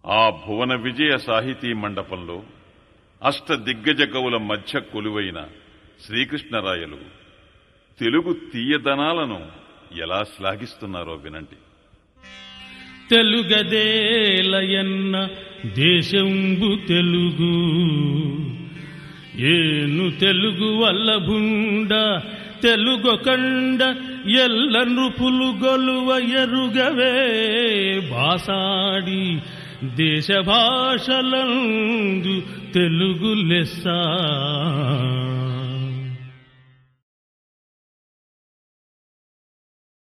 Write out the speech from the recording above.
ఆ భువన విజయ సాహితీ మండపంలో అష్ట దిగ్గజ కవుల మధ్య కొలువైన శ్రీకృష్ణరాయలు తెలుగు తీయదనాలను ఎలా శ్లాఘిస్తున్నారో వినండి తెలుగదేలయన్న దేశంబు తెలుగు ఏను తెలుగు వల్లభుండ తెలుగొకండ ఎల్ల నృపులు గొలువ ఎరుగవే బాసాడి దేశ భాషలందు తెలుగు లెస్స